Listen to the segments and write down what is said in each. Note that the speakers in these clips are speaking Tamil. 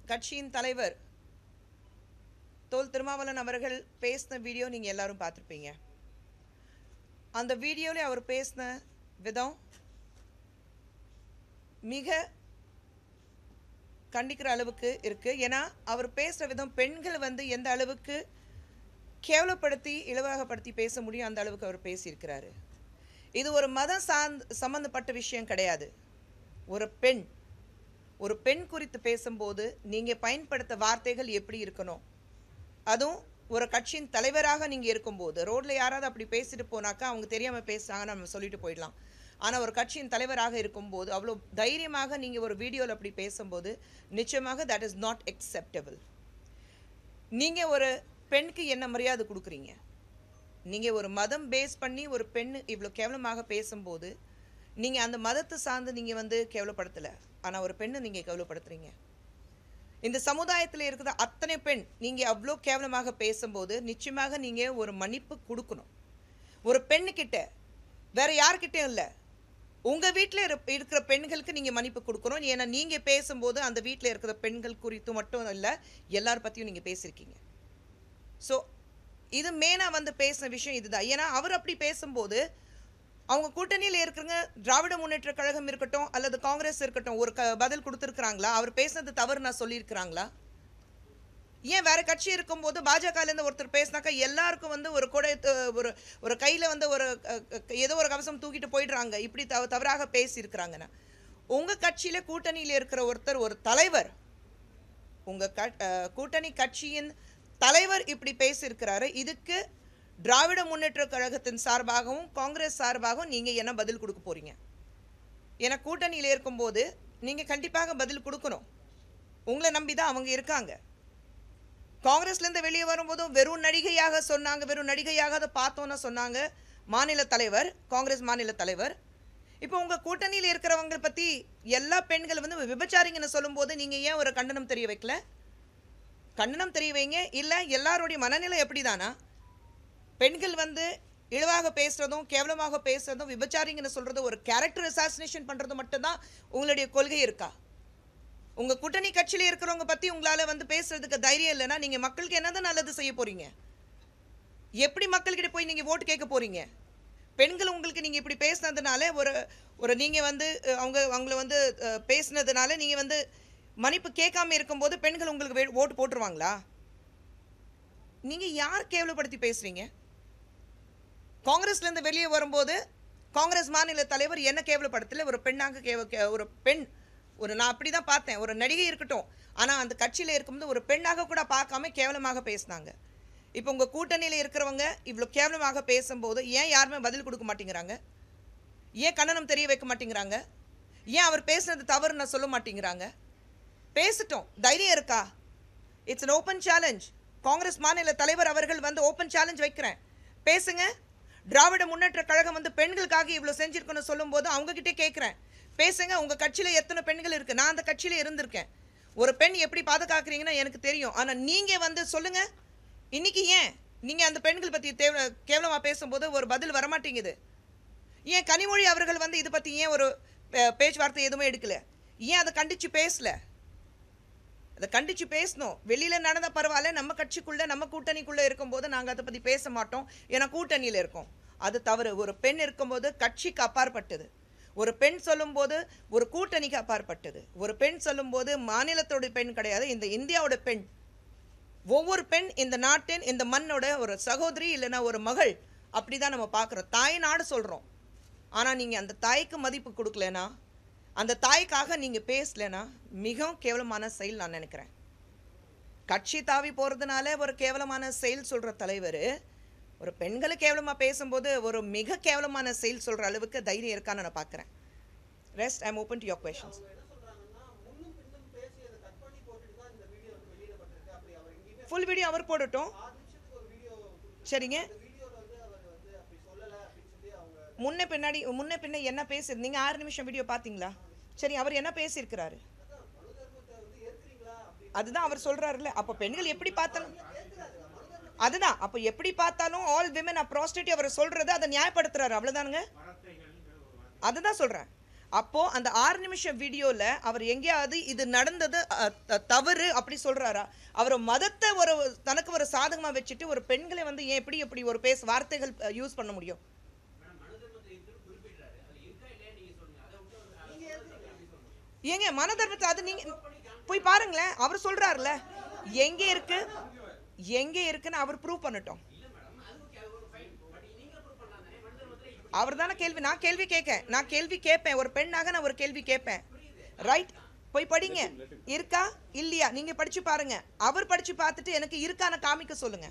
கட்சியின் தலைவர் தோல் திருமாவளவன் அவர்கள் பேசின வீடியோ நீங்கள் எல்லாரும் பார்த்துருப்பீங்க அந்த வீடியோவில் அவர் பேசின விதம் மிக கண்டிக்கிற அளவுக்கு இருக்குது ஏன்னா அவர் பேசுகிற விதம் பெண்கள் வந்து எந்த அளவுக்கு கேவலப்படுத்தி இலவகப்படுத்தி பேச முடியும் அந்த அளவுக்கு அவர் பேசியிருக்கிறாரு இது ஒரு மதம் சார்ந்த சம்மந்தப்பட்ட விஷயம் கிடையாது ஒரு பெண் ஒரு பெண் குறித்து பேசும்போது நீங்கள் பயன்படுத்த வார்த்தைகள் எப்படி இருக்கணும் அதுவும் ஒரு கட்சியின் தலைவராக நீங்கள் இருக்கும்போது ரோட்டில் யாராவது அப்படி பேசிட்டு போனாக்கா அவங்க தெரியாமல் பேசுகிறாங்கன்னு நம்ம சொல்லிட்டு போயிடலாம் ஆனால் ஒரு கட்சியின் தலைவராக இருக்கும்போது அவ்வளோ தைரியமாக நீங்கள் ஒரு வீடியோவில் அப்படி பேசும்போது நிச்சயமாக தட் இஸ் நாட் acceptable நீங்கள் ஒரு பெண்ணுக்கு என்ன மரியாதை கொடுக்குறீங்க நீங்கள் ஒரு மதம் பேஸ் பண்ணி ஒரு பெண் இவ்வளோ கேவலமாக பேசும்போது நீங்கள் அந்த மதத்தை சார்ந்து நீங்கள் வந்து கேவலப்படுத்தலை ஆனால் ஒரு பெண்ணை நீங்கள் கேவலப்படுத்துறீங்க இந்த சமுதாயத்தில் இருக்கிற அத்தனை பெண் நீங்கள் அவ்வளோ கேவலமாக பேசும்போது நிச்சயமாக நீங்கள் ஒரு மன்னிப்பு கொடுக்கணும் ஒரு பெண்ணுக்கிட்ட வேற யார்கிட்டயும் இல்லை உங்கள் வீட்டில் இருக்கிற பெண்களுக்கு நீங்கள் மன்னிப்பு கொடுக்கணும் ஏன்னா நீங்கள் பேசும்போது அந்த வீட்டில் இருக்கிற பெண்கள் குறித்து மட்டும் இல்லை எல்லார் பற்றியும் நீங்கள் பேசியிருக்கீங்க ஸோ இது மெயினாக வந்து பேசின விஷயம் இதுதான் ஏன்னா அவர் அப்படி பேசும்போது அவங்க கூட்டணியில் இருக்கிறவங்க திராவிட முன்னேற்ற கழகம் இருக்கட்டும் அல்லது காங்கிரஸ் இருக்கட்டும் ஒரு க பதில் கொடுத்துருக்குறாங்களா அவர் பேசுனது தவறு நான் சொல்லியிருக்கிறாங்களா ஏன் வேற கட்சி இருக்கும்போது பாஜகலேருந்து ஒருத்தர் பேசினாக்கா எல்லாருக்கும் வந்து ஒரு கொடை த- ஒரு ஒரு கையில் வந்து ஒரு அஹ், அஹ், ஏதோ ஒரு கவசம் தூக்கிட்டு போயிடுறாங்க இப்படி தவ தவறாக பேசியிருக்கிறாங்கன்னா உங்கள் கட்சியில் கூட்டணியில் இருக்கிற ஒருத்தர் ஒரு தலைவர் உங்கள் க அஹ், கூட்டணி கட்சியின் தலைவர் இப்படி பேசியிருக்கிறாரு இதுக்கு திராவிட முன்னேற்ற கழகத்தின் சார்பாகவும் காங்கிரஸ் சார்பாகவும் நீங்கள் என்ன பதில் கொடுக்க போறீங்க ஏன்னா கூட்டணியில் இருக்கும்போது நீங்கள் கண்டிப்பாக பதில் கொடுக்கணும் உங்களை நம்பி தான் அவங்க இருக்காங்க காங்கிரஸ்லேருந்து வெளியே வரும்போதும் வெறும் நடிகையாக சொன்னாங்க வெறும் நடிகையாக அதை பார்த்தோன்னு சொன்னாங்க மாநில தலைவர் காங்கிரஸ் மாநில தலைவர் இப்போ உங்கள் கூட்டணியில் இருக்கிறவங்க பற்றி எல்லா பெண்கள் வந்து விபச்சாரிங்கன்னு சொல்லும்போது நீங்கள் ஏன் ஒரு கண்டனம் தெரிய வைக்கல கண்டனம் தெரிய வைங்க இல்லை எல்லாருடைய மனநிலை எப்படிதானா பெண்கள் வந்து இழிவாக பேசுறதும் கேவலமாக பேசுறதும் விபச்சாரிங்கன்னு சொல்றது ஒரு கேரக்டர் அசாசினேஷன் பண்றது மட்டும்தான் உங்களுடைய கொள்கை இருக்கா உங்க கூட்டணி கட்சியில இருக்கிறவங்க பத்தி உங்களால வந்து பேசுறதுக்கு தைரியம் இல்லைன்னா நீங்க மக்களுக்கு என்னதான் நல்லது செய்ய போறீங்க எப்படி மக்கள்கிட்ட போய் நீங்க ஓட்டு கேட்க போறீங்க பெண்கள் உங்களுக்கு நீங்க இப்படி பேசுனதுனால ஒரு ஒரு நீங்க வந்து அஹ், அவங்க அவங்கள வந்து அஹ், பேசுனதுனால நீங்க வந்து மன்னிப்பு கேட்காம இருக்கும்போது பெண்கள் உங்களுக்கு வே- ஓட்டு போட்டுருவாங்களா நீங்க யார் கேவலப்படுத்தி பேசுறீங்க காங்கிரஸ்ல இருந்து வெளியே வரும்போது காங்கிரஸ் மாநில தலைவர் என்ன கேவலப்படுத்தல ஒரு பெண்ணாக கேவ கே- ஒரு பெண் ஒரு நான் அப்படி தான் பார்த்தேன் ஒரு நடிகை இருக்கட்டும் ஆனால் அந்த கட்சியில் இருக்கும்போது ஒரு பெண்ணாக கூட பார்க்காம கேவலமாக பேசினாங்க இப்போ உங்கள் கூட்டணியில் இருக்கிறவங்க இவ்வளோ கேவலமாக பேசும்போது ஏன் யாருமே பதில் கொடுக்க மாட்டேங்கிறாங்க ஏன் கண்டனம் தெரிய வைக்க மாட்டேங்கிறாங்க ஏன் அவர் பேசுனது தவறு நான் சொல்ல மாட்டேங்கிறாங்க பேசட்டும் தைரியம் இருக்கா it's an open challenge Congress மாநில தலைவர் அவர்கள் வந்து ஓப்பன் சேலஞ்ச் வைக்கிறேன் பேசுங்க திராவிட முன்னேற்ற கழகம் வந்து பெண்களுக்காக இவ்வளோ செஞ்சிருக்குன்னு சொல்லும்போது அவங்க கிட்டே கேட்குறேன் பேசுங்க உங்கள் கட்சியில் எத்தனை பெண்கள் இருக்கு நான் அந்த கட்சியில் இருந்திருக்கேன் ஒரு பெண் எப்படி பாதுகாக்கிறீங்கன்னா எனக்கு தெரியும் ஆனால் நீங்கள் வந்து சொல்லுங்க இன்னைக்கு ஏன் நீங்கள் அந்த பெண்கள் பற்றி தேவ கேவலமாக பேசும்போது ஒரு பதில் வரமாட்டேங்குது ஏன் கனிமொழி அவர்கள் வந்து இது பற்றி ஏன் ஒரு அஹ், பேச்சுவார்த்தை எதுவுமே எடுக்கல ஏன் அதை கண்டிச்சு பேசல அதை கண்டிச்சு பேசணும் வெளியில நடந்த பரவாயில்ல நம்ம கட்சிக்குள்ள நம்ம கூட்டணிக்குள்ள இருக்கும்போது நாங்க அதை பத்தி பேச மாட்டோம் ஏன்னா கூட்டணியில இருக்கோம் அது தவறு ஒரு பெண் இருக்கும்போது கட்சிக்கு அப்பாற்பட்டது ஒரு பெண் சொல்லும்போது ஒரு கூட்டணிக்கு அப்பாற்பட்டது ஒரு பெண் சொல்லும்போது மாநிலத்தோட பெண் கிடையாது இந்த இந்தியாவோட பெண் ஒவ்வொரு பெண் இந்த நாட்டின் இந்த மண்ணோட ஒரு சகோதரி இல்லைன்னா ஒரு மகள் அப்படிதான் நம்ம பார்க்குறோம் தாய் நாடு சொல்றோம் ஆனா நீங்க அந்த தாய்க்கு மதிப்பு கொடுக்கலனா அந்த தாய்க்காக நீங்க பேசலனா மிகவும் கேவலமான செயல் நான் நினைக்கிறேன் கட்சி தாவி போறதுனால ஒரு கேவலமான செயல் சொல்ற தலைவர் ஒரு பெண்களை கேவலமா பேசும்போது ஒரு மிக கேவலமான செயல் சொல்ற அளவுக்கு தைரியம் இருக்கான்னு நான் பார்க்குறேன் rest I'm open to your questions full video அவர் போடட்டும் சரிங்க முன்ன பின்னாடி முன்ன பின்ன என்ன பேசு நீங்க ஆறு நிமிஷம் வீடியோ பாத்தீங்களா சரி அவர் என்ன பேசியிருக்கிறாரு அதுதான் அவர் சொல்றாருல்ல அப்ப பெண்கள் எப்படி பார்த்தாலும் அதுதான் அப்ப எப்படி பார்த்தாலும் ஆல் விமன் அ ப்ராஸ்டியூட் அவர் சொல்றது அதை நியாயப்படுத்துறாரு அவ்வளவுதானுங்க அதுதான் சொல்றேன் அப்போ அந்த ஆறு நிமிஷம் வீடியோல அவர் எங்கேயாவது இது நடந்தது அ, த- தவறு அப்படி சொல்றாரா அவர் மதத்தை ஒரு தனக்கு ஒரு சாதகமா வச்சுட்டு ஒரு பெண்களை வந்து ஏன் எப்படி எப்படி ஒரு பேச வார்த்தைகள் யூஸ் பண்ண முடியும் ஏங்க மன தர்மத்தை அது நீங்க போய் பாருங்களேன் அவர் சொல்றாருல எங்க இருக்கு எங்க இருக்குன்னு அவர் ப்ரூவ் பண்ணட்டும் அவர் தானே கேள்வி நான் கேள்வி கேட்கேன் நான் கேள்வி கேட்பேன் ஒரு பெண்ணாக நான் ஒரு கேள்வி கேட்பேன் ரைட் போய் படிங்க இருக்கா இல்லையா நீங்க படிச்சு பாருங்க அவர் படிச்சு பார்த்துட்டு எனக்கு இருக்கான காமிக்க சொல்லுங்க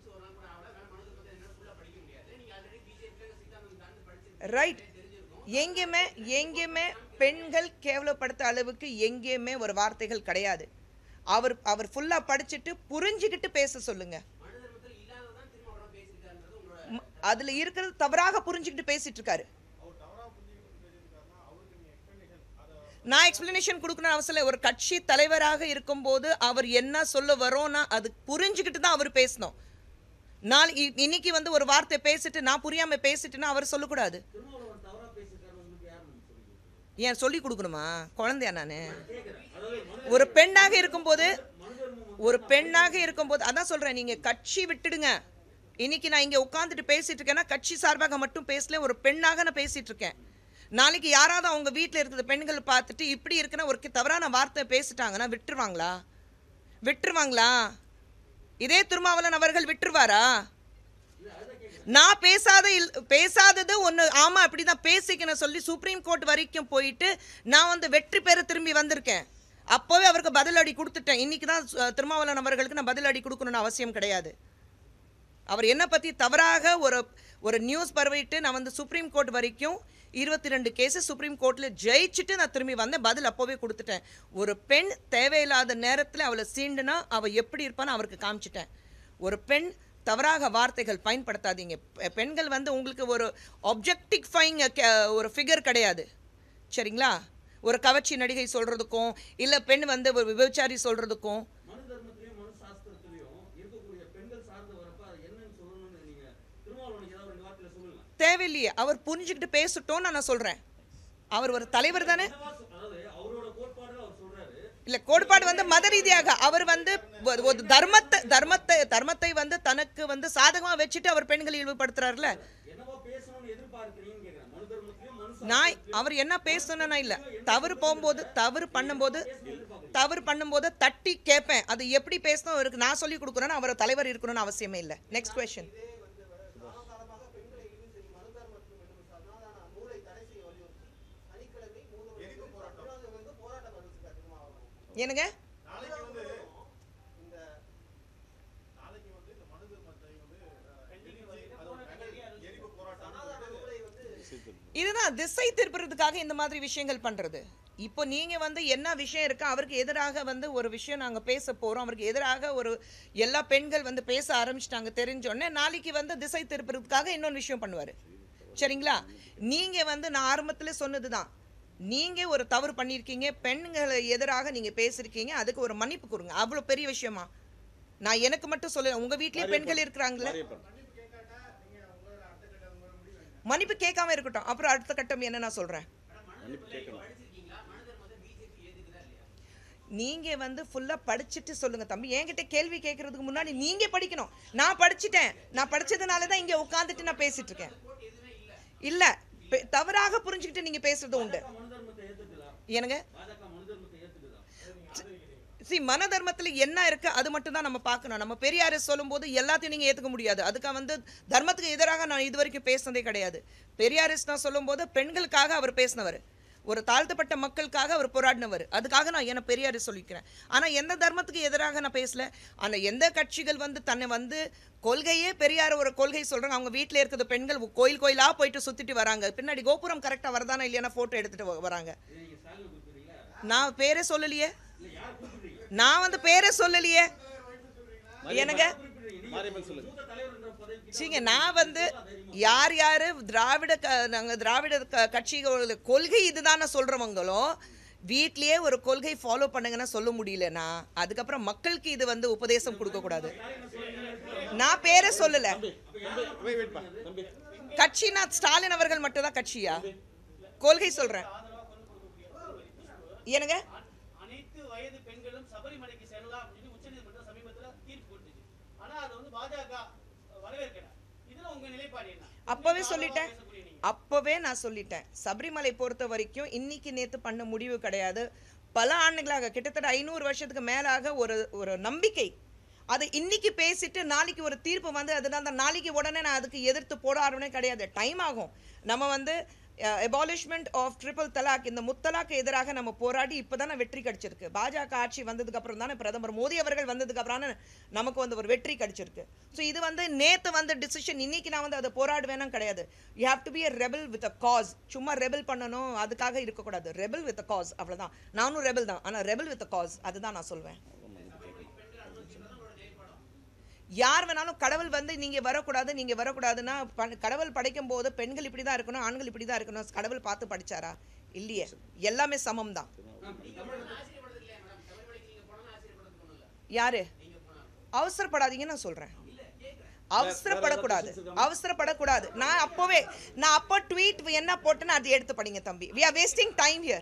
ரைட் எங்கேயுமே எங்கேயுமே பெண்கள் கேவலப்படுத்த அளவுக்கு எங்கேயுமே ஒரு வார்த்தைகள் கிடையாது அவர் அவர் ஃபுல்லா படிச்சுட்டு புரிஞ்சுக்கிட்டு பேச சொல்லுங்க ம- அதுல இருக்கிறது தவறாக புரிஞ்சுக்கிட்டு பேசிட்டு இருக்காரு நான் எக்ஸ்பிளனேஷன் கொடுக்கணும் அவசியம் இல்லை. ஒரு கட்சி தலைவராக இருக்கும்போது அவர் என்ன சொல்ல வரோன்னா அது புரிஞ்சுக்கிட்டு தான் அவர் பேசணும் நாள் இ- இன்னைக்கு வந்து ஒரு வார்த்தை பேசிட்டு நான் புரியாம பேசிட்டுன்னா அவர் சொல்லக்கூடாது ஏன் சொல்லி கொடுக்கணுமா குழந்தையா நானு ஒரு பெண்ணாக இருக்கும்போது ஒரு பெண்ணாக இருக்கும்போது அதான் சொல்றேன் நீங்க கட்சி விட்டுடுங்க இன்னைக்கு நான் இங்க உட்காந்துட்டு பேசிட்டு இருக்கேன்னா கட்சி சார்பாக மட்டும் பேசல ஒரு பெண்ணாக நான் பேசிட்டு இருக்கேன் நாளைக்கு யாராவது அவங்க வீட்டில் இருக்கிற பெண்கள் பார்த்துட்டு இப்படி இருக்குன்னா ஒரு கி- தவறான வார்த்தை பேசிட்டாங்கன்னா விட்டுருவாங்களா விட்டுருவாங்களா இதே திருமாவளவன் அவர்கள் விட்டுருவாரா நான் பேசாத இல் பேசாதது ஒன்று ஆமாம் அப்படி தான் பேசிக்கணும் சொல்லி சுப்ரீம் கோர்ட் வரைக்கும் போயிட்டு நான் வந்து வெற்றி பெற திரும்பி வந்திருக்கேன் அப்போவே அவருக்கு பதிலடி கொடுத்துட்டேன் இன்னைக்கு தான் சு- திருமாவளவன் அவர்களுக்கு நான் பதிலடி கொடுக்கணும்னு அவசியம் கிடையாது அவர் என்ன பற்றி தவறாக ஒரு ஒரு நியூஸ் பரவிட்டு நான் வந்து சுப்ரீம் கோர்ட் வரைக்கும் இருபத்தி ரெண்டு கேஸு சுப்ரீம் கோர்ட்டில் ஜெயிச்சுட்டு நான் திரும்பி வந்தேன் பதில் அப்போவே கொடுத்துட்டேன் ஒரு பெண் தேவையில்லாத நேரத்தில் அவளை சீண்டுனா அவள் எப்படி இருப்பான்னு அவருக்கு காமிச்சிட்டேன் ஒரு பெண் தவறாக வார்த்தைகள் பயன்படுத்தாதீங்க பெ- பெண்கள் வந்து உங்களுக்கு ஒரு ஒப்ஜெக்டிஃபைங் ஒரு ஃபிகர் கிடையாது சரிங்களா ஒரு கவர்ச்சி நடிகை சொல்கிறதுக்கும் இல்லை பெண் வந்து ஒரு விபச்சாரி சொல்கிறதுக்கும் மனு தர்மத்திலையும் மனு சாஸ்திரத்திலையும் இருக்கக்கூடிய பெண்கள் சார்ந்து வரப்ப அது என்னன்னு சொல்லணும்னு நீங்க திருமாவளவனுக்கு ஏதாவது ரெண்டு வார்த்தையில சொல்லுங்க தேவையில்லையே அவர் புரிஞ்சுக்கிட்டு பேசட்டும்னு நான் சொல்கிறேன் அவர் ஒரு தலைவர் தானே என்னவா சொ- அதாவது அவரோட கோட்பாடுல அவர் சொல்றாரு இல்ல கோட்பாடு வந்து மத ரீதியாக அவர் வந்து ஒரு- ஒரு தர்மத்தை தர்மத்தை தர்மத்தை வந்து தனக்கு வந்து சாதகமா வச்சுட்டு அவர் பெண்களை இழிவுபடுத்துறாருல என்னவா பேசணும்னு எதிர்பார்க்கிறீங்கன்னு கேக்குறேன் மனு தர்மத்திலையும் மனு நான் அவர் என்ன பேசணும்னா இல்ல தவறு போகும்போது தவறு பண்ணும்போது தவறு பண்ணும்போது தட்டி கேட்பேன் அது எப்படி பேசணும் அவருக்கு நான் சொல்லி கொடுக்குறேன்னு அவர் தலைவர் இருக்கணும்னு அவசியமே இல்லை நெக்ஸ்ட் கொஸ்டின் என்னங்க இதுதான் திசை திருப்புறதுக்காக இந்த மாதிரி விஷயங்கள் பண்றது இப்போ நீங்க வந்து என்ன விஷயம் இருக்கு அவருக்கு எதிராக வந்து ஒரு விஷயம் நாங்க பேச போறோம் அவருக்கு எதிராக ஒரு எல்லா பெண்கள் வந்து பேச ஆரம்பிச்சிட்டாங்க தெரிஞ்சோடனே நாளைக்கு வந்து திசை திருப்புறதுக்காக இன்னொரு விஷயம் பண்ணுவாரு சரிங்களா நீங்க வந்து நான் ஆரம்பத்துல சொன்னதுதான் நீங்க ஒரு தவறு பண்ணியிருக்கீங்க பெண்களை எதிராக நீங்க பேசியிருக்கீங்க அதுக்கு ஒரு மன்னிப்பு கொடுங்க அவ்வளவு பெரிய விஷயமா நான் எனக்கு மட்டும் சொல்ல உங்க வீட்லயே பெண்கள் இருக்கிறாங்களே மன்னிப்பு கேட்காம இருக்கட்டும் அப்புறம் அடுத்த கட்டம் என்ன நான் சொல்றேன் நீங்க வந்து ஃபுல்லா படிச்சுட்டு சொல்லுங்க தம்பி என்கிட்ட கேள்வி கேட்கறதுக்கு முன்னாடி நீங்க படிக்கணும் நான் படிச்சிட்டேன் நான் படிச்சதுனால தான் இங்க உட்காந்துட்டு நான் பேசிட்டு இருக்கேன் இல்ல பெ- தவறாக புரிஞ்சுக்கிட்டு நீங்க பேசுறது உண்டு மனு தர்மத்தை ஏத்துக்குதா எனக்கு பாஜக மனு தர்மத்தை ஏத்துக்குதா சி மன தர்மத்துல என்ன இருக்கு அது மட்டும் தான் நம்ம பார்க்கணும் நம்ம பெரியார் சொல்லும்போது எல்லாத்தையும் நீங்க ஏத்துக்க முடியாது அதுக்கு வந்து தர்மத்துக்கு எதிராக நான் இது வரைக்கும் பேசினதே கிடையாது பெரியாரிஸ் நான் சொல்லும்போது பெண்களுக்காக அவர் பேசினவர் ஒரு தாழ்த்தப்பட்ட மக்களுக்காக அவர் போராடினவர் அதுக்காக நான் என்ன பெரியார் சொல்லிக்கிறேன் ஆனா எந்த தர்மத்துக்கு எதிராக நான் பேசல ஆனா எந்த கட்சிகள் வந்து தன்னை வந்து கொள்கையே பெரியார் ஒரு கொள்கை சொல்றாங்க அவங்க வீட்டில் இருக்கிற பெண்கள் கோயில் கோயிலா போயிட்டு சுத்திட்டு வராங்க பின்னாடி கோபுரம் கரெக்டா வருதானா இல்லையானா போட்டோ எடுத்துட்டு வ- வராங்க இது நீங்க ஸ்டாலின் கொடுக்குறீங்களா நான் பேரே சொல்லலையே இல்ல யார் கூப்பிடுறீங்க நான் வந்து பேரே சொல்லலையே எனக்கு மாரியம்மன் சொல்லுங்க மூத்த தலைவர்ன்ற பதவிக்கு சரிங்க நான் வந்து யார் யார் திராவிட க நாங்கள் திராவிட க கட்சிகளோட கொள்கை இதுதானே சொல்கிறவங்களோ வீட்லயே ஒரு கொள்கை ஃபாலோ பண்ணுங்கன்னா சொல்ல முடியலனா அதுக்கப்புறம் மக்களுக்கு இது வந்து உபதேசம் கொடுக்கக்கூடாது நான் பேரே சொல்லலை தம்பி வெயிட் பா தம்பி கட்சினா ஸ்டாலின் அவர்கள் மட்டும் தான் கட்சியா கொள்கை சொல்கிறேன் என்னங்க அ- அனைத்து வயது பெண்களும் சபரிமலைக்கு செல்லலாம் அப்படின்னு உச்சநீதிமன்றம் சமீபத்துல தீர்ப்பு கொடுத்துச்சு ஆனா அது வந்து பாஜக வரவேற்கல இதுல உங்க நிலைப்பாடு என்ன அப்பவே இன்னும் சொல்லிட்டேன் ஆதரவா பேசக்கூடிய நீங்க. அப்பவே நான் சொல்லிட்டேன் சபரிமலை பொறுத்த வரைக்கும் இன்னைக்கு நேத்து பண்ண முடிவு கிடையாது பல ஆண்டுகளாக கிட்டத்தட்ட ஐநூறு வருஷத்துக்கு மேலாக ஒரு ஒரு நம்பிக்கை அதை இன்னைக்கு பேசிட்டு நாளைக்கு ஒரு தீர்ப்பு வந்து அதனால தான் நாளைக்கு உடனே நான் அதுக்கு எதிர்த்து போட ஆரம்பமே கிடையாது டைம் ஆகும் நம்ம வந்து எபாலிஷ்மெண்ட் ஆஃப் ட்ரிபிள் தலாக் இந்த முத்தலாக்கு எதிராக நம்ம போராடி இப்போதானே வெற்றி கிடைச்சிருக்கு பாஜக ஆட்சி வந்ததுக்கு அப்புறம் தானே பிரதமர் மோடி அவர்கள் வந்ததுக்கு அப்புறம் நமக்கு வந்து ஒரு வெற்றி கிடைச்சிருக்கு ஸோ இது வந்து நேத்து வந்து டிசிஷன் இன்னைக்கு நான் வந்து அதை போராடுவேனா கிடையாது you have to be a rebel with a cause சும்மா ரெபல் பண்ணணும் அதுக்காக இருக்கக்கூடாது ரெபல் வித் அ காஸ் அவ்வளவுதான் நானும் ரெபல் தான் ஆனா ரெபல் வித் அ காஸ் அதுதான் நான் சொல்வேன் யார் வேணாலும் கடவுள் வந்து நீங்க வரக்கூடாது நீங்க வரக்கூடாதுன்னா ப- கடவுள் படைக்கும் போது பெண்கள் இப்படி தான் இருக்கணும் ஆண்கள் இப்படி தான் இருக்கணும் கடவுள் பார்த்து படிச்சாரா இல்லையே எல்லாமே சமம் தான் யாரு அவசரப்படாதீங்கன்னு நான் சொல்றேன் அவசரப்படக்கூடாது அவசரப்படக்கூடாது நான் அப்போவே நான் அப்போ ட்வீட் என்ன போட்டேன்னு அது எடுத்து படிங்க தம்பி we are wasting time here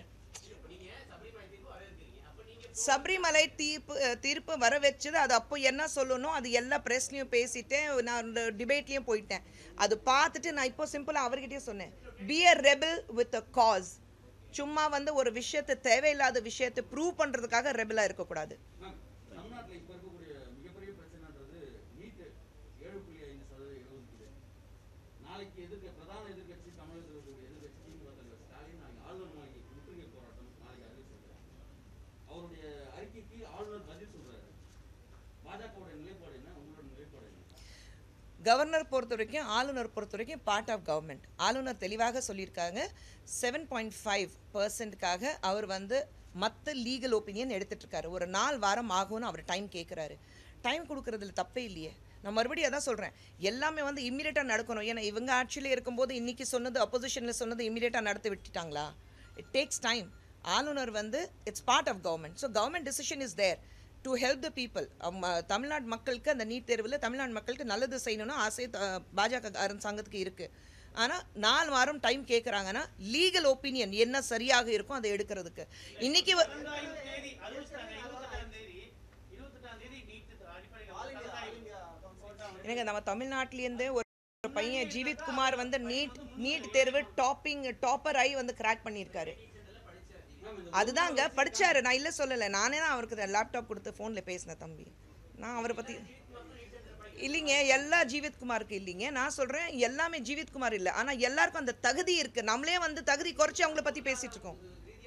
Sabarimala தீர்ப்பு அஹ், தீர்ப்பு வர வச்சது அது அப்போ என்ன சொல்லணும் அது எல்லா ப்ரெஸ்லையும் பேசிட்டேன் நான் டிபேட்லேயும் போயிட்டேன் அது பார்த்துட்டு நான் இப்போ சிம்பிளாக அவர்கிட்டயே சொன்னேன் be a rebel with a cause சும்மா வந்து ஒரு விஷயத்தை தேவையில்லாத விஷயத்தை ப்ரூவ் பண்ணுறதுக்காக ரெபலாக இருக்கக்கூடாது மேம் தமிழ்நாட்டில் இப்போ இருக்கக்கூடிய மிகப்பெரிய பிரச்சனைன்றது நீட் ஏழு புள்ளி ஐந்து சதவீத இடஒதுக்கீடு நாளைக்கு எதிர்க்க பிரதான எதிர்க்கட்சி தமிழகத்தில் இருக்கக்கூடிய எதிர்க்கட்சி திமுக தலைவர் ஸ்டாலின் நாளைக்கு ஆளுநர் மாளிகை முற்றுகை போராட்டம் நாளைக்கு அறிவிச்சிருக்கிறார் அவருடைய அறிக்கைக்கு ஆளுநர் பதில் சொல்றாரு பாஜகவோட நிலைப்பாடு என்ன உங்களோட நிலைப்பாடு என்ன கவர்னர் பொறுத்த வரைக்கும் ஆளுநர் பொறுத்த வரைக்கும் பார்ட் ஆஃப் கவர்மெண்ட் ஆளுநர் தெளிவாக சொல்லியிருக்காங்க செவன் பாயிண்ட் ஃபைவ் பர்சன்ட்காக அவர் வந்து மற்ற லீகல் ஒப்பீனியன் எடுத்துட்டு இருக்காரு ஒரு நாலு வாரம் ஆகும்னு அவர் டைம் கேட்குறாரு டைம் கொடுக்கறதுல தப்பே இல்லையே நான் மறுபடியும் அதான் சொல்கிறேன் எல்லாமே வந்து இம்மீடியட்டாக நடக்கணும் ஏன்னா இவங்க ஆட்சியில் இருக்கும்போது இன்னைக்கு சொன்னது அப்போசிஷனில் சொன்னது இம்மீடியட்டாக நடத்தி விட்டுட்டாங்களா இட் டேக்ஸ் டைம் ஆளுநர் வந்து it's part of government so government decision is there to help the people Tamil Nadu மக்களுக்கு அந்த நீட் தேர்வில் தமிழ்நாடு மக்களுக்கு நல்லது செய்யணும்னு ஆசை த- பாஜக அரசாங்கத்துக்கு இருக்குது ஆனால் நாலு வாரம் டைம் கேட்குறாங்கன்னா லீகல் ஒப்பீனியன் என்ன சரியாக இருக்கும் அதை எடுக்கிறதுக்கு இன்னைக்கு வ- கலந்தாய்வு தேதி அறிவிச்சிட்டாங்க இருபத்தெட்டாம் தேதி இருபத்தெட்டாம் தேதி நீட் அடிப்படையில் கலந்தாய்வு எனக்கு நம்ம தமிழ்நாட்டிலேருந்தே ஒரு ஒரு பையன் ஜீவித் குமார் வந்து நீட் நீட் தேர்வு டாப்பிங் டாப்பர் ஆகி வந்து கிராக் பண்ணியிருக்காரு அதுதாங்க படிச்சாரு நான் இல்லை சொல்லலை நானே தான் அவருக்கு லேப்டாப் கொடுத்து ஃபோனில் பேசினேன் தம்பி நான் அவரை பற்றி இல்லைங்க எல்லா ஜீவித் குமாருக்கு இல்லைங்க நான் சொல்கிறேன் எல்லாமே ஜீவித் குமார் இல்லை ஆனால் எல்லாருக்கும் அந்த தகுதி இருக்குது நம்மளே வந்து தகுதி குறைச்சி அவங்கள பற்றி பேசிட்டு இருக்கோம்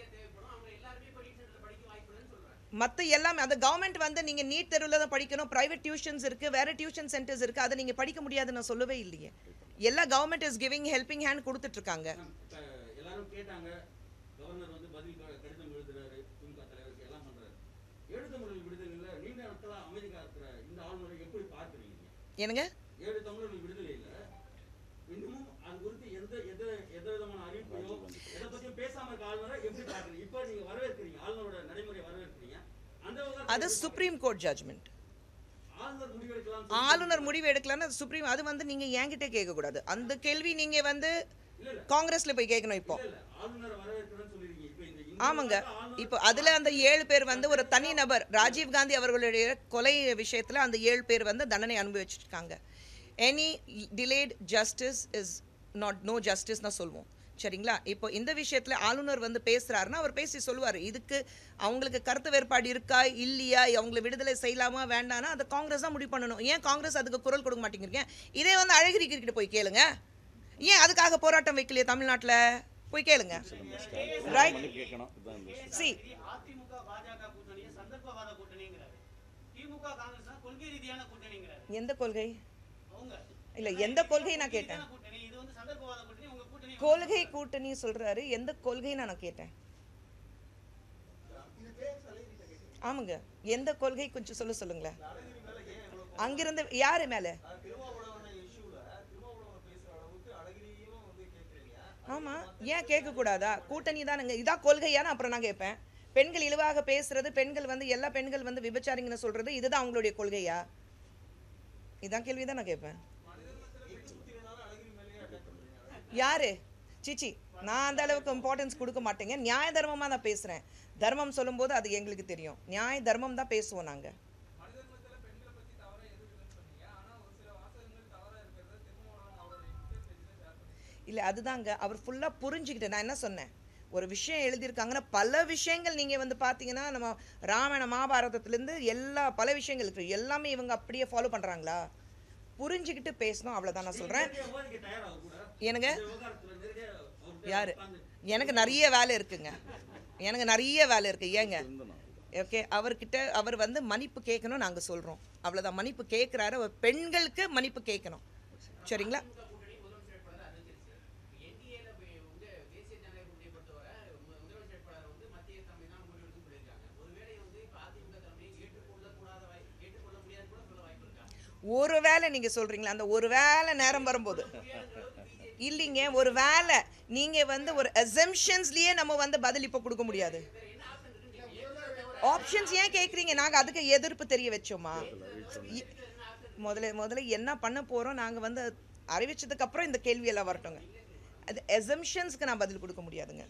மற்ற எல்லாமே அந்த கவர்மெண்ட் வந்து நீங்கள் நீட் தெருவில் தான் படிக்கணும் ப்ரைவேட் டியூஷன்ஸ் இருக்குது வேறு டியூஷன் சென்டர்ஸ் இருக்குது அதை நீங்கள் படிக்க முடியாதுன்னு நான் சொல்லவே இல்லையே எல்லா government is giving helping hand கொடுத்துட்ருக்காங்க மேம், இப்ப எல்லாரும் கேட்டாங்க கவர்னர் வந்து பதில் க- கடிதம் எழுதுறாரு திமுக தலைவருக்கு எல்லாம் பண்றாரு ஏழு தமிழர்கள் விடுதலையில நீண்ட நாட்களா அமைதி காக்கிற இந்த ஆளுநரை எப்படி பார்க்குறீங்க என்னங்க ஏழு தமிழர்கள் விடுதலையில இன்னமும் அது குறித்து எந்த எந்த எந்த விதமான அறிவிப்பையோ எதை பத்தியும் பேசாம இருக்க ஆளுநரை எப்படி பார்க்குறீங்க இப்போ நீங்க வரவேற்கிறீங்க ஆளுநரோட நடைமுறை வரவேற்கிறீங்க அந்த விவகாரத்தை அது சுப்ரீம் கோர்ட் ஜட்ஜ்மெண்ட் ஆளுநர் முடிவெடுக்கலாம் ஆளுநர் முடிவு எடுக்கலாம்னு அது சுப்ரீம் அது வந்து நீங்கள் என்கிட்ட கேட்கக்கூடாது அந்த கேள்வி நீங்கள் வந்து இல்ல இல்ல காங்கிரஸில் போய் கேட்கணும் இப்போ இல்ல இல்ல ஆளுநரை வரவேற்கிறேன்னு சொல்லிருக்கீங்க இப்போ இந்த இந்த ஆமாங்க விவகாரத்தை ஆளுநர் இப்போ அதில் அந்த ஏழு பேர் வந்து ஒரு தனி நபர் ராஜீவ் காந்தி அவர்களுடைய கொலை விஷயத்தில் அந்த ஏழு பேர் வந்து தண்டனை அனுபவிச்சிருக்காங்க any delayed justice is not no justice தான் சொல்லுவோம் சரிங்களா இப்போ இந்த விஷயத்தில் ஆளுநர் வந்து பேசுறாருன்னா அவர் பேசி சொல்லுவார் இதுக்கு அவங்களுக்கு கருத்து வேறுபாடு இருக்கா இல்லையா அவங்களை விடுதலை செய்யலாமா வேண்டாம்னா அதை காங்கிரஸ் தான் முடிவு பண்ணணும் ஏன் காங்கிரஸ் அதுக்கு குரல் கொடுக்க மாட்டேங்கிறீங்க இதே வந்து அழகிரி கிட்ட போய் கேளுங்க ஏன் அதுக்காக போராட்டம் வைக்கலையே தமிழ்நாட்டில் போய் கேளுங்க ரைட் கேட்கணும் இதுதான் இந்த விஷயம். சி இது அதிமுக பாஜக கூட்டணியை சந்தர்ப்பவாத கூட்டணிங்கிறாரு திமுக காங்கிரஸ் தான் கொள்கை ரீதியான கூட்டணிங்கிறாரு எந்த கொள்கை அவங்க இல்ல எந்த கொள்கை நான் கேட்டேன் ரீதியான கூட்டணி இது வந்து சந்தர்ப்பவாத கூட்டணி உங்க கூட்டணி கொள்கை கூட்டணி சொல்றாரு எந்த கொள்கை நான் கேட்டேன் ஆமாங்க எந்த கொள்கை கொஞ்சம் சொல்ல சொல்லுங்களேன் அங்கிருந்து யாரு மேல ஆமா ஏன் கேட்க கூடாதா கூட்டணி தானுங்க இதான் கொள்கையான்னு அப்புறம் நான் கேட்பேன் பெண்கள் இழிவாக பேசுறது பெண்கள் வந்து எல்லா பெண்கள் வந்து விபச்சாரிங்கன்னு சொல்றது இதுதான் அவங்களுடைய கொள்கையா இதான் கேள்வி தான் நான் கேட்பேன் யாரு சிச்சி நான் அந்த அளவுக்கு இம்பார்ட்டன்ஸ் கொடுக்க மாட்டேங்க நியாய தர்மமா நான் பேசுறேன் தர்மம் சொல்லும்போது அது எங்களுக்கு தெரியும் நியாய தர்மம் தான் பேசுவோம் நாங்கள் மனிதர்மத்துல பெண்களை பத்தி தவறா எதுவும் இல்லைன்னு சொன்னீங்க ஆனா ஒரு சில வாசகங்கள் தவறா இருக்கிறத திருமாவளவன் அவரோட ட்விட்டர் பேஜ்ல ஷேர் பண்ணி இல்லை அதுதாங்க அவர் ஃபுல்லாக புரிஞ்சுக்கிட்டு நான் என்ன சொன்னேன் ஒரு விஷயம் எழுதியிருக்காங்கன்னா பல விஷயங்கள் நீங்கள் வந்து பார்த்தீங்கன்னா நம்ம ராமாயண மகாபாரதத்துலேருந்து எல்லா பல விஷயங்கள் இருக்கு எல்லாமே இவங்க அப்படியே ஃபாலோ பண்ணுறாங்களா புரிஞ்சுக்கிட்டு பேசணும் அவ்வளோதான் நான் சொல்கிறேன் நேரடியா விவாதிக்க தயாரா அவர் கூட எனக்கு இந்த விவகாரத்துல நேரடியா அவர்கிட்ட யாரு உட்கார்ந்து எனக்கு நிறைய வேலை இருக்குங்க எனக்கு நிறைய வேலை இருக்கு ஏங்க ஓகே அவர்கிட்ட அவர் வந்து மன்னிப்பு கேட்கணும் நாங்கள் சொல்கிறோம் அவ்வளோதான் மன்னிப்பு கேட்குறாரு அவர் பெண்களுக்கு மன்னிப்பு கேட்கணும் சரிங்களா கூட்டணி முதலமைச்சர் வேட்பாளர் அறிவிச்சிருச்சு என்டிஏல வந்து தேசிய ஜனநாயக கூட்டணியை பொறுத்தவரை மு- முதலமைச்சர் வேட்பாளர் வந்து மத்திய தலைமை தான் முடிவெடுக்கும் சொல்லியிருக்காங்க ஒருவேளை வந்து இப்ப அதிமுக தலைமையை ஏற்றுக்கொள்ள கூடாத வாய் ஏற்றுக்கொள்ள முடியாது கூட சொல்ல வாய்ப்பு இருக்கா ஒரு வேளை நீங்கள் சொல்கிறீங்களா அந்த ஒரு வேளை நேரம் வரும்போது இல்லைங்க ஒரு வேளை நீங்கள் வந்து ஒரு அசம்ஷன்ஸ்லேயே நம்ம வந்து பதில் இப்போ கொடுக்க முடியாது ஆப்ஷன்ஸ் ஏன் கேட்குறீங்க நாங்கள் அதுக்கு எதிர்ப்பு தெரிய வச்சோமா இ- முதல்ல முதல்ல என்ன பண்ண போகிறோம் நாங்கள் வந்து அறிவிச்சதுக்கு அப்புறம் இந்த கேள்வியெல்லாம் வரட்டுங்க அது எசம்ஷன்ஸ்க்கு நான் பதில் கொடுக்க முடியாதுங்க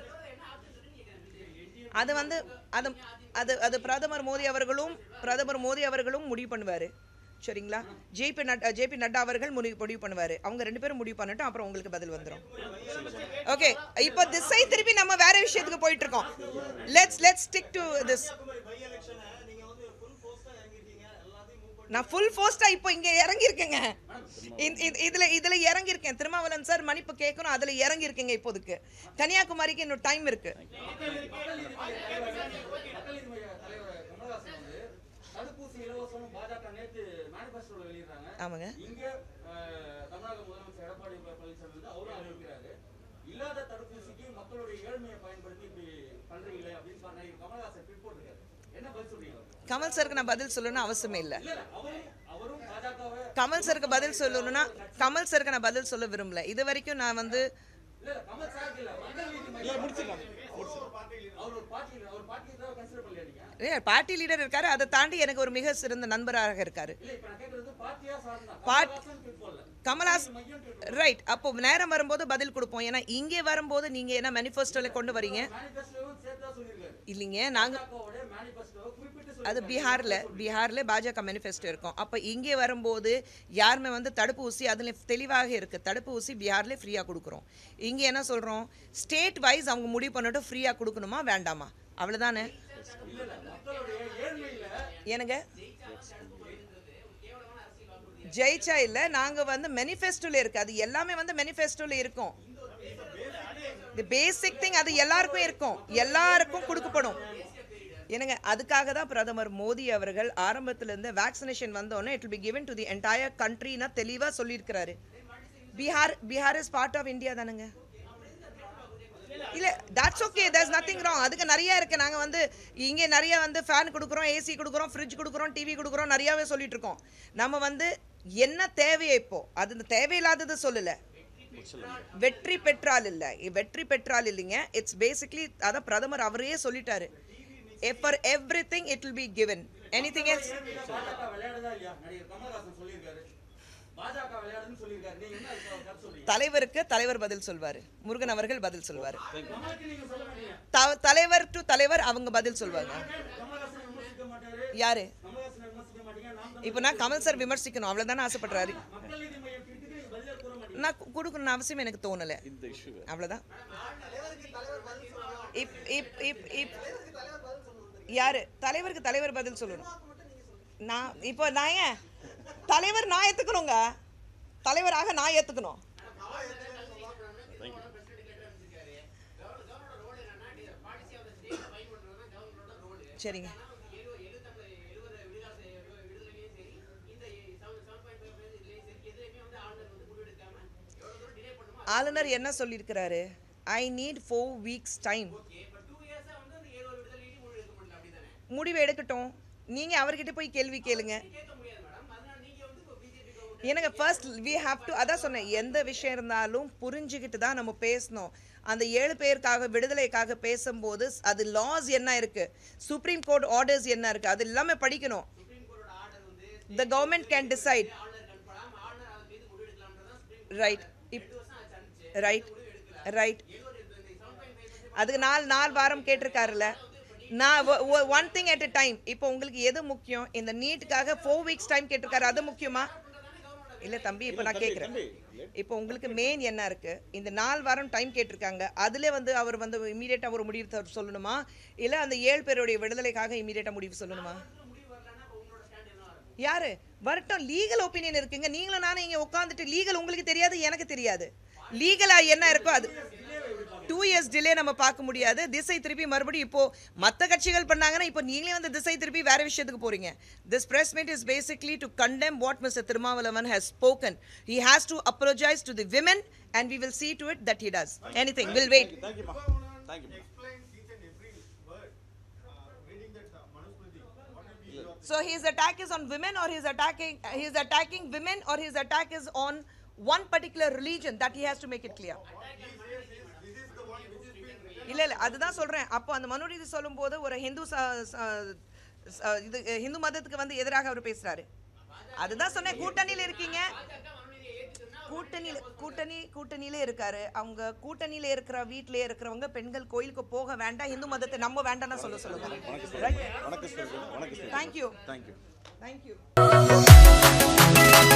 அது வந்து அது அது அது பிரதமர் மோடி அவர்களும் பிரதமர் மோடி அவர்களும் முடிவு பண்ணுவார் சரிங்களா ஜேபி நட்டா ஜேபி நட்டா அவர்கள் முடிவு முடிவு பண்ணுவார் அவங்க ரெண்டு பேரும் முடிவு பண்ணட்டும் அப்புறம் உங்களுக்கு பதில் வந்துடும் ஓகே இப்போ திசை திருப்பி நம்ம வேற விஷயத்துக்கு போயிட்டு இருக்கோம் let's let's stick to this by எலெக்ஷனை நீங்க வந்து ஃபுல் போஸ்டா இறங்கிருக்கீங்க எல்லாத்தையும் மூவ் பண்ணி நான் ஃபுல் ஃபோஸ்டா இப்போ இங்க இறங்கியிருக்கேங்க இந்த- இந்த- இதுல இதுல இறங்கியிருக்கேன் திருமாவளவன் சார் மன்னிப்பு கேட்கணும் அதுல இறங்கியிருக்கேங்க இப்போதைக்கு கன்னியாகுமரிக்கு இன்னும் டைம் இருக்கு மக்கள் நீதி மைய தலைவர் கமலஹாசன் வந்து தடுப்பூசி இலவசம் பாஜக நேத்து மேனிபெஸ்டோல வெளியிடுறாங்க ஆமாங்க இங்க அஹ், தமிழக முதலமைச்சர் எடப்பாடி பழனிசாமி வந்து அவரும் அறிவிக்கிறாரு இல்லாத தடுப்பூசிக்கு மக்களுடைய ஏழ்மையை பயன்படுத்தி இப்படி பண்றீங்களே அப்படின்னு சொன்ன கமலஹாசன் ட்வீட் போட்டிருக்காரு என்ன பதில் சொல்றீங்க அவருக்கு? கமல் சருக்கு நான் பதில் சொல்லணும்னு அவசியமே இல்லை இல்ல இல்ல அவரும் அவரும் பாஜகவை கமல் சருக்கு பதில் சொல்லணும்னா கமல் சருக்கு நான் பதில் சொல்ல விரும்பல இது வரைக்கும் நான் வந்து இல்ல இல்ல கமல் சாருக்கு இல்ல மக்கள் நீதி மையம் அவர் ஒரு பார்ட்டி அவர் பார்ட்டி தான் கன்சிடர் பண்ணலையா நீங்க பார்ட்டி லீடர் இருக்காரு அதை தாண்டி எனக்கு ஒரு மிக சிறந்த நண்பராக இருக்காரு இல்ல இப்ப நான் கேக்குறது பார்ட்டியா சார்ந்தா Part- கமலஹாசன் ட்வீட் போடல கமலாஸ் மையம் ட்வீட் ரைட் அப்போ நேரம் வரும்போது பதில் கொடுப்போம் ஏன்னா இங்கே வரும்போது நீங்க என்ன மேனிஃபெஸ்டோல கொண்டு வரீங்க மேனிபெஸ்டோவும் சேர்த்தா சொல்லியிருக்காரு இல்லைங்க நாங்க பாஜகவோட மேனிபெஸ்டோவை குறிப்பிட்டு அது பீகார்ல பீகார்ல பாஜக மேனிஃபெஸ்டோ இருக்கும் அப்போ இங்கே வரும்போது யாருமே வந்து தடுப்பூசி அதில் தெளிவாக இருக்கு தடுப்பூசி பீகார்ல ஃப்ரீயா கொடுக்குறோம் இங்க என்ன சொல்றோம் ஸ்டேட் வைஸ் அவங்க முடிவு பண்ணிட்டு ஃப்ரீயா கொடுக்கணுமா வேண்டாமா அவ்வளவுதானே இல்ல இல்ல மக்களுடைய ஏழ்மையில எனக்கு ஜெயிச்சா இல்ல நாங்க வந்து மேனிஃபெஸ்டோல இருக்கு அது எல்லாமே வந்து மேனிஃபெஸ்டோல இருக்கும் தி பேசிக் திங் அது எல்லாருக்கும் இருக்கும் எல்லாருக்கும் கொடுக்கப்படும் என்னங்க அதுக்காக தான் பிரதமர் மோடி அவர்கள் ஆரம்பத்துல இருந்து வேக்சினேஷன் வந்தோடனே it be given to the entire கண்ட்ரினா தெளிவா சொல்லியிருக்கிறாரு Bihar Bihar is part of India தானுங்க இல்ல that's okay there's nothing wrong அதுக்கு நிறைய இருக்கு நாங்க வந்து இங்க நிறைய வந்து ஃபேன் கொடுக்குறோம் ஏசி கொடுக்குறோம் ஃப்ரிட்ஜ் கொடுக்குறோம் டிவி கொடுக்குறோம் நிறையவே சொல்லிட்டு இருக்கோம் நம்ம வந்து என்ன தேவையை இப்போ அது இந்த தேவையில்லாதது சொல்லல வெற்றி பெற்றால் இல்ல வெற்றி பெற்றால் இல்லைங்க இட்ஸ் பேசிக்லி அதான் பிரதமர் அவரே சொல்லிட்டாரு for everything it will be given anything else பாஜக விளையாடுதா இல்லையா நடிகர் கமலஹாசன் சொல்லியிருக்காரு பாஜக விளையாடுன்னு சொல்லியிருக்காரு நீங்க என்ன அதுக்கு கருத்து சொல்றீங்க தலைவருக்கு தலைவர் பதில் சொல்வாரு முருகன் அவர்கள் பதில் சொல்வாரு கமலுக்கு நீங்க சொல்ல மாட்டீங்க த- தலைவர் டு தலைவர் அவங்க பதில் சொல்வாங்க கமலஹாசன் விமர்சிக்க மாட்டாரு யாரு கமலஹாசன் விமர்சிக்க மாட்டீங்க நாம் தமிழ் இப்போ நான் கமல் சார் விமர்சிக்கணும் அவ்வளவுதானே ஆசைப்படுறாரு மக்கள் நீதி மையம் ட்வீட்டுக்கு நீங்க பதிலே கூற மாட்டீங்க நான் கு- கொடுக்கணும்னு அவசியம் எனக்கு தோணல அவ்வளவுதான் இப் இப் இப் இப் யாரு தலைவருக்கு தலைவர் பதில் சொல்லணும் நான் இப்போ நான் ஏன் தலைவர் நான் ஏத்துக்கணுங்க தலைவராக நான் ஏத்துக்கணும் சரிங்க ஆளுநர் என்ன சொல்லியிருக்கிறாரு I need four weeks time முடிவு எடுக்கட்டும் நீங்க அவர்கிட்ட போய் கேள்வி கேளுங்க எனக்கு ஃபர்ஸ்ட் வி ஹாவ் டு அதான் சொன்னேன் எந்த விஷயம் இருந்தாலும் புரிஞ்சுக்கிட்டு தான் நம்ம பேசணும் அந்த ஏழு பேருக்காக விடுதலைக்காக பேசும்போது அது லாஸ் என்ன இருக்கு சுப்ரீம் கோர்ட் ஆர்டர்ஸ் என்ன இருக்கு அது எல்லாமே படிக்கணும் the government can decide right if right right அதுக்கு நாலு நாலு வாரம் கேட்டிருக்காருல்ல நான் one thing at a time இப்போ உங்களுக்கு எது முக்கியம் இந்த நீட்டுக்காக ஃபோர் வீக்ஸ் டைம் கேட்டிருக்காரு அது முக்கியமா இல்ல தம்பி இப்போ நான் கேட்குறேன் இப்போ உங்களுக்கு மெயின் என்ன இருக்கு இந்த நாலு வாரம் டைம் கேட்டிருக்காங்க அதுல வந்து அவர் வந்து இமீடியட்டா ஒரு முடிவு த- சொல்லணுமா இல்ல அந்த ஏழு பேருடைய விடுதலைக்காக இமீடியட்டா முடிவு சொல்லணுமா யாரு வரட்டும் லீகல் ஒப்பீனியன் இருக்குங்க நீங்களும் நானும் இங்க உட்காந்துட்டு லீகல் உங்களுக்கு தெரியாது எனக்கு தெரியாது லீகலா என்ன இருக்கோ அது டூ இயர்ஸ் டிலே நம்ம பார்க்க முடியாது திசை திருப்பி மறுபடியும் இப்போ மற்ற கட்சிகள் பண்ணாங்கன்னா இப்போ நீங்களே வந்து திசை திருப்பி வேற விஷயத்துக்கு போறீங்க this press meet is basically to condemn what mister Thirumavalavan has spoken he has to apologize to the women and we will see to it that he does anything we'll wait தேங்க்யூமா thank you explains each and every word. Uh, reading that uh, Manusmriti, what will be your so his attack is on women or he's attacking he is attacking women or his attack is on one particular religion that he has to make it clear இல்ல இல்ல அதுதான் சொல்றேன் அப்போ அந்த மனுநீதி சொல்லும்போது ஒரு ஹிந்து ச- ச- ச- இது ஹிந்து மதத்துக்கு வந்து எதிராக அவர் பேசுறாரு அதுதான் சொன்னேன் கூட்டணியில இருக்கீங்க கூட்டணியில கூட்டணி கூட்டணியில இருக்காரு அவங்க கூட்டணியில இருக்கிற வீட்டிலே இருக்கிறவங்க பெண்கள் கோயிலுக்கு போக வேண்டாம் இந்து மதத்தை நம்ம வேண்டாம்னு சொல்ல சொல்லுங்க வணக்கம் சொல்லுங்க வணக்கம் சொல்லுங்க வணக்கம் சொல்லுங்க தேங்க்யூ தேங்க்யூ தேங்க்யூ